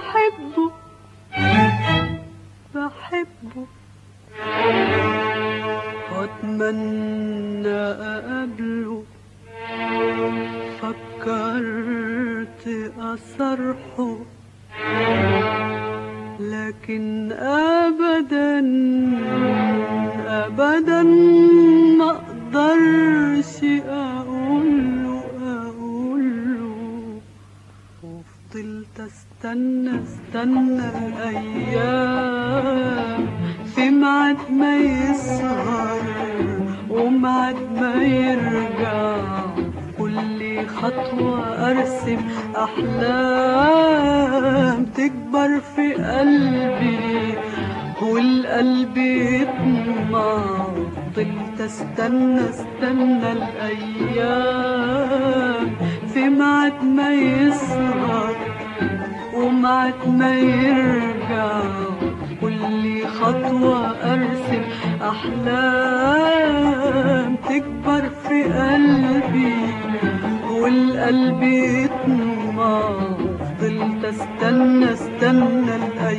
بحبه بحبه واتمنى اقابله فكرت اصرحه لكن ابدا ابدا ما اقدرش اقوله اقوله وفضلت استنى استنى الايام في ميعاد ما يسهر وميعاد ما يرجع كل خطوة أرسم أحلام تكبر في قلبي والقلب يطمع فضلت استنى استنى الأيام في ميعاد ما يسهر ومعك ما يرجع كل خطوة أرسم أحلام تكبر في قلبي والقلب يطمع فضلت استنى استنى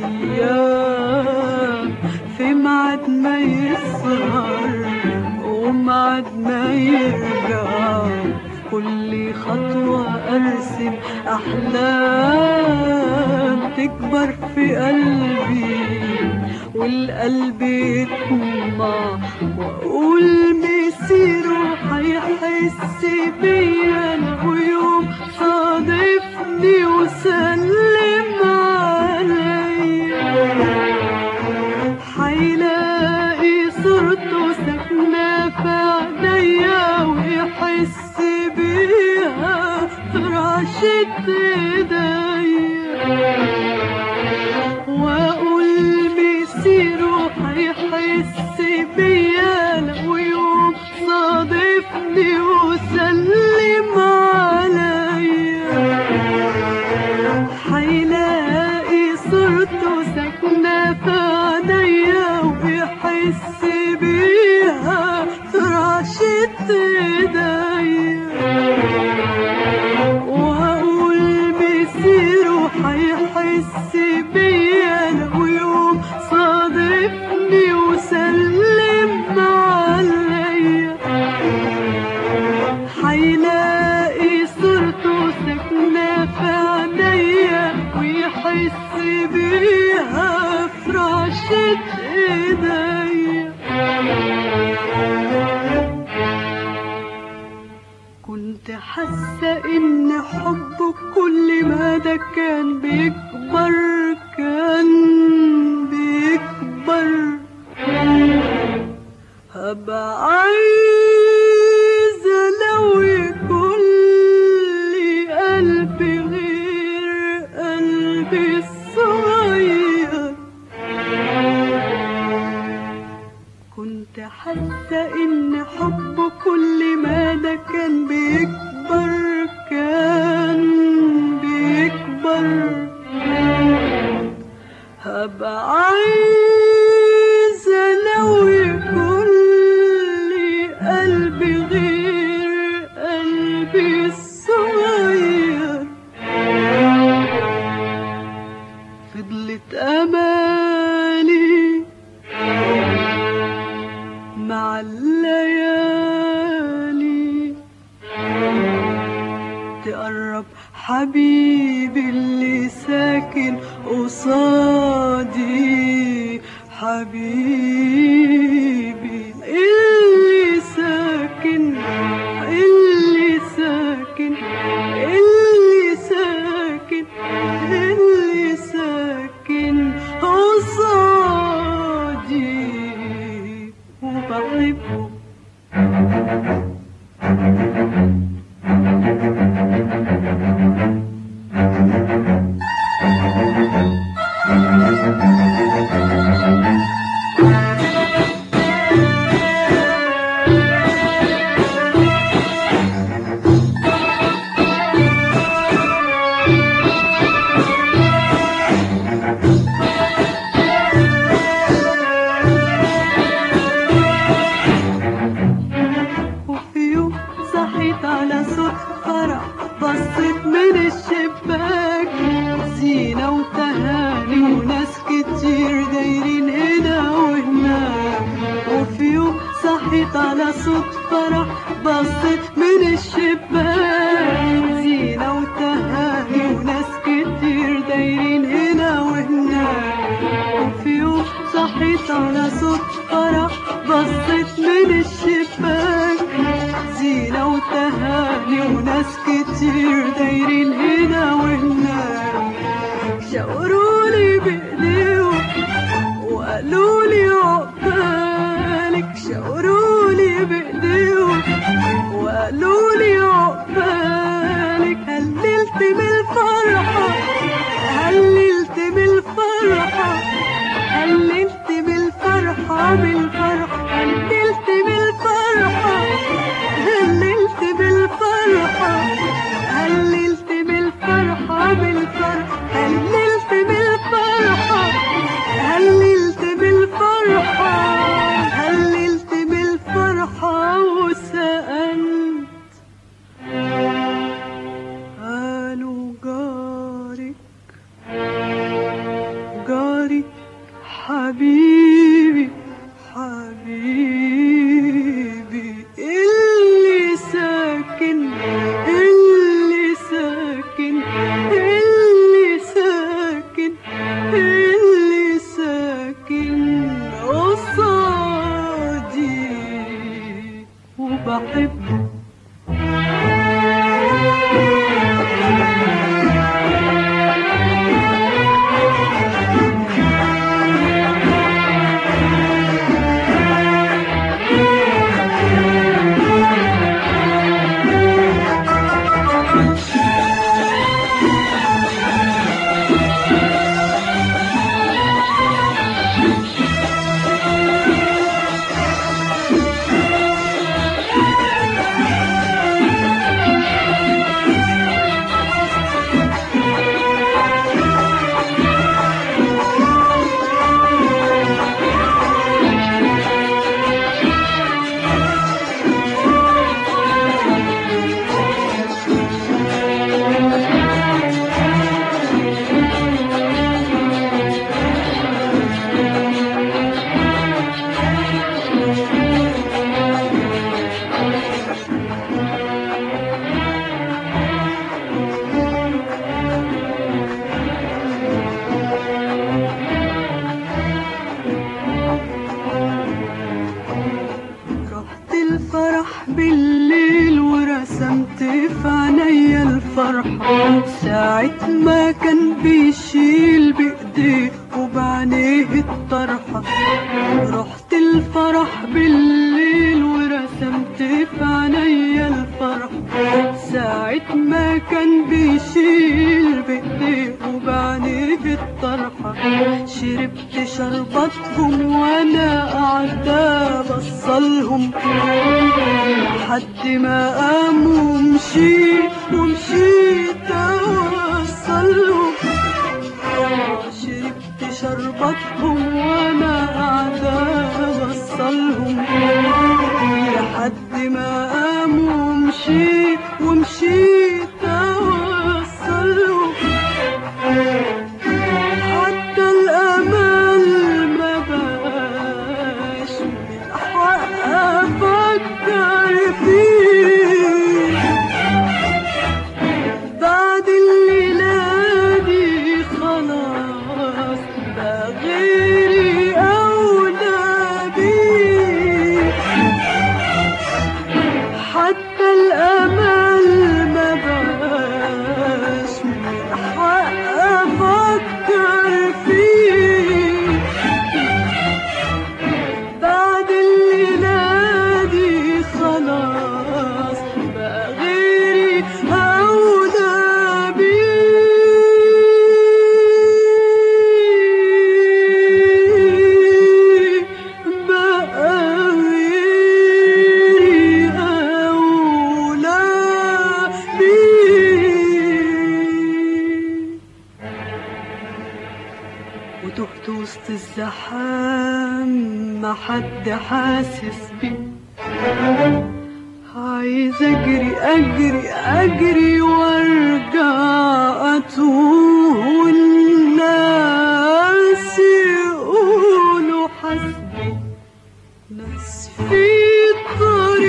الأيام في ميعاد ما يسهر وميعاد ما يرجع كل خطوة أرسم أحلام تكبر في قلبي والقلب يطمع وأقول مسيره هيحس بيا لو يوم صادفني وسلم عليا حيلاقي صورته ساكنة في عينيا ويحس بيها في رعشة ايديا واقول مسيره هيحس بيا لو يوم صادفني وسلم عليا حيلاقي صورته ساكنة في عينيا وبيحس بيها في رعشة ايديا وهقول مسيره هيحس بيا لو يوم صادفني وسلم عليا حيلاقي صورته ساكنة في عينيا ويحس بيها في رعشة ايديا كنت حاسة إن حبه كل ما ده كان بيكبر كان بيكبر هبقى عايزة لو يكون لي قلب غير قلبي الصغير كنت حاسة إن حبه كل ما ده كان بيكبر كان بيكبر هبقى عايزة لو يكون لي قلب غير قلبي الصغير فضلت أمالي مع الليالي تقرب حبيبي اللي ساكن قصادي حبيبي اللي ساكن اللي ساكن اللي ساكن اللي ساكن قصادي وبحبه Thank صوت فرح بصيت من الشباك زينة وتهاني وناس كتير دايرين هنا وهناك وفي يوم صحيت على صوت فرح بصيت من الشباك زينة وتهاني وناس كتير دايرين هنا وهناك شاورولي بايديهم وقالوا لي عقبالك شاورولي بايديهم وقالوا لي عقبالك هللت بالفرحة هللت بالفرحة هللت بالفرحة بالفرحة هللت بالفرحة هللت بالفرحة هللت بالفرحة بالفرحة هللت بالفرحة هللت بالفرحة هللت بالفرحة وسألت قالوا جارك جارك حبيبي حبيبي اللي ساكن اللي ساكن اللي ساكن اللي ساكن قصادي وبحبه رحت الفرح بالليل ورسمت في عينيا الفرحة ساعة ما كان بيشيل بإيديه وبعينيه الطرحة رحت الفرح بالليل ورسمت في عينيا الفرحة ساعة ما كان بيشيل بإيديه وبعينيه الطرحة شربت شربتهم وانا قاعدة بصلهم لحد ما قاموا ومشيت ومشيت اوصلهم شربت شربتهم وانا قاعدة بصلهم لحد ما قاموا ومشيت ومشيت اوصلهم حتى الأمل ما بقاش من حق أفكر فيه بعد الليلة دي خلاص بقى غيري أولى بيه حتى الأمل ما بقاش من حق أفكر فيه بعد الليلة دي خلاص بقى غيري أولى بيه بقى غيري أولى بيه وتهت وسط الزحام ما حد حاسس بي عايز اجري اجري اجري وارجع اتوه والناس يقولوا حسبي ناس في الطريق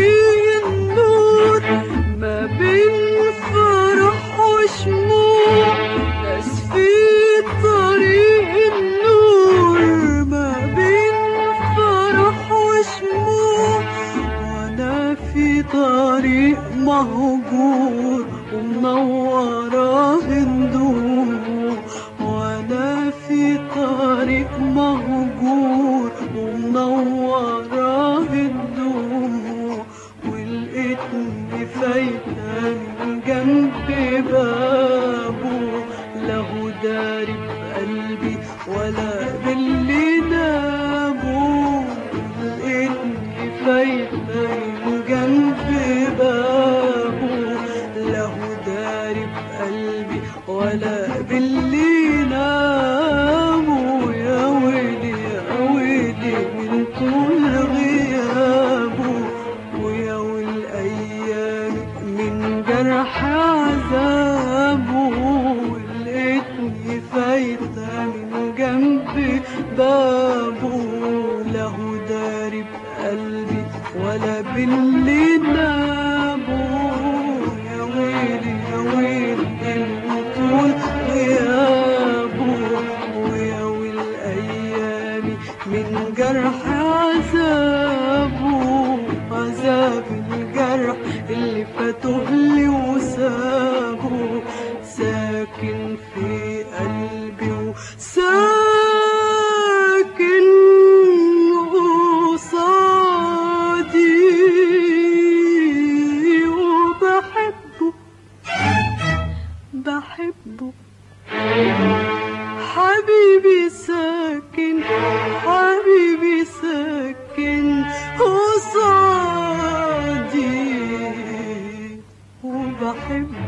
طريق مهجور ومنوراه الدموع ولقيتني فايتة من جنب بابه له داري بقلبي ولا باللي نابه لقيتني فايتة من جنب بابه له داري بقلبي ولا باللي ناموا يا ويلي يا ويلي من طول غيابه ويا والايام من جرح عذابه لقيتني فايتة من جنب بابه له داري بقلبي ولا باللي نابه يا ويلي يا ويلي من طول غيابه ويا والايام من جرح عذابه عذاب الجرح اللي فاته لي وسابه ساكن في قلبي وساكن قصادي وبحبه بحبه حبيبي ساكن حبيبي ساكن قصادي وبحبه